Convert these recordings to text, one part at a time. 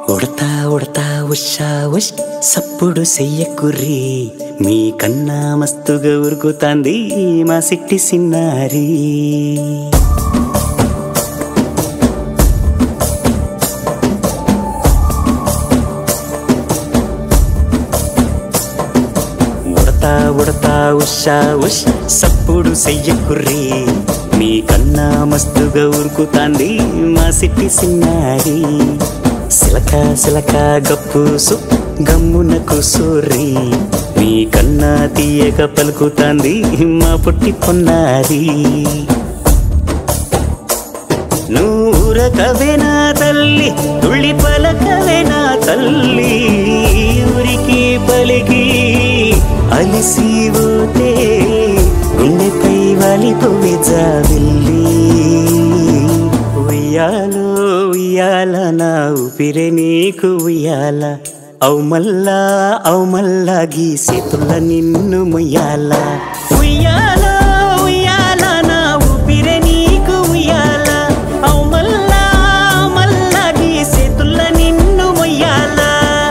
ఉడతా ఉడతా ఉషా ఉష్ సప్పుడు చెయ్యకుర్రి మీ కన్నా మస్తుగా ఉరుకుతాంది మా సిట్టి సిన్నారి ఉడతా ఉడతా ఉషా ఉష్ సప్పుడు చెయ్యకుర్రి మీ కన్నా మస్తుగా ఉరుకుతాంది మా సిట్టి సిన్నారి సిలక సిలక గప్పుసు గమ్మున కుసూరి మీ కన్నా తీయక పలుకుతాంది మా పుట్టి పొన్నారి నూరకవేనా తల్లి తుళ్ళి పలకవేనా తల్లి ఊరికి పలికి అలిసిపోతే గుండెపై వాలిపోవే జావిల్లి ఉయ్యాలో ఉయ్యాల నా ఊపిరే నీకు ఉయ్యాల అవు మల్లా అవు మల్లా గీసేతుల్ల నిన్ను ముయ్యాల ఉయ్యాల ఉయ్యాల నా ఊపిరే నీకు ఉయ్యాల అవు మల్లా మల్లా గీసేతుల్ల నిన్ను ముయ్యాల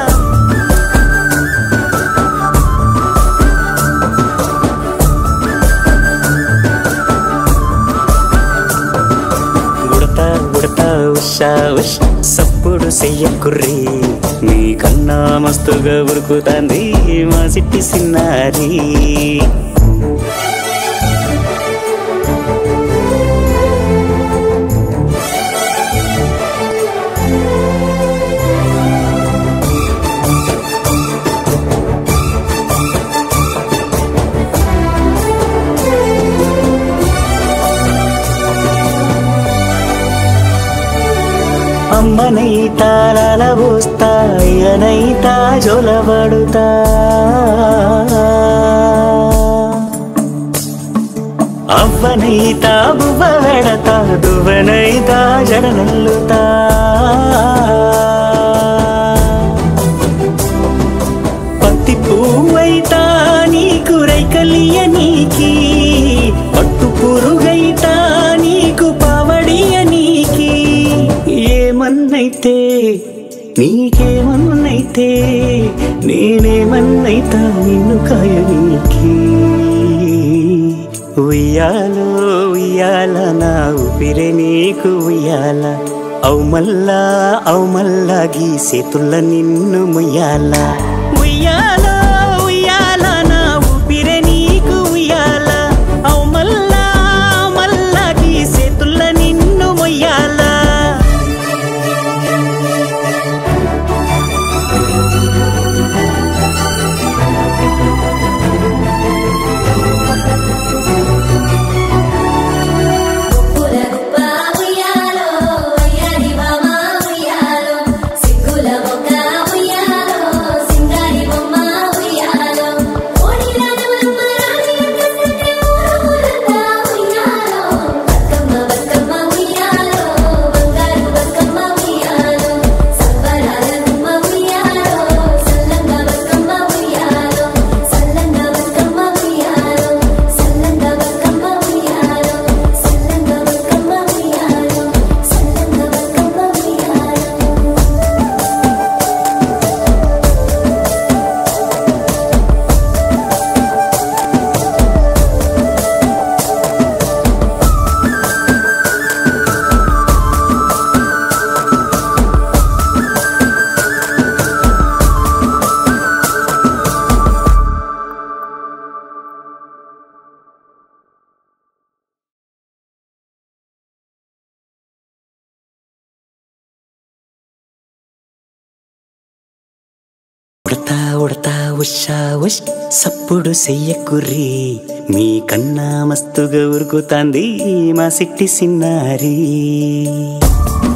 ఉడతా ఉడతా ఉషా ఉష్ సప్పుడు చెయ్యకుర్రి నీ కన్నా మస్తుగా ఉరుకుతాంది మా సిట్టి సిన్నారి అమ్మనైతా లలబోస్తా అయ్యనైతా జొలబడుతా అవ్వనైతా బువ్వ వెడతా దువ్వనైతా జడనల్లుతా పత్తి పువ్వైతా నీకు రైకలియ నీకి పట్టు పురుగైతా నీకు పావడియ నీకి ఏమన్నైతే నీకేమన్నైతే నేనేమన్నైతా నిన్ను కాయ నీకి ఉయ్యాలో ఉయ్యాల నా ఊపిరే నీకు ఉయ్యాల అవు మల్లా అవు మల్లా గీసేతుల్ల నిన్ను ముయ్యాల ఉయ్యాల ఉయ్యాల నా ఊపిరే నీకు ఉయ్యాల అవు మల్లా మల్లా గీసేతుల్ల నిన్ను ముయ్యాల గుప్పుల గుప్ప ఉయ్యాలో అయ్యాడి బామ ఉయ్యాలో సిగ్గుల మొక్క ఉయ్యాలో సింగారి బొమ్మ ఉయ్యాలో ఓడిలాన బొమ్మ రాణి కన్నె ఊరులంతా ఉయ్యాలో బతుకమ్మ బతుకమ్మ ఉయ్యాలో బంగారు బతుకమ్మ ఉయ్యాలో సంబరాల గుమ్మ ఉయ్యాలో సల్లంగా బతుకమ్మ ఉయ్యాలో సల్లంగా బతుకమ్మ ఉయ్యాలో సల్లంగా బతుకమ్మ ఉయ్యాలో సల్లంగా బతుకమ్మ ఉయ్యాలో సల్లంగా బతుకమ్మ ఉయ్యాలో ఉడతా ఉడతా ఉషా ఉష్ సప్పుడు చెయ్యకుర్రి మీ కన్నా మస్తుగా ఉరుకుతాంది మా సిట్టి సిన్నారి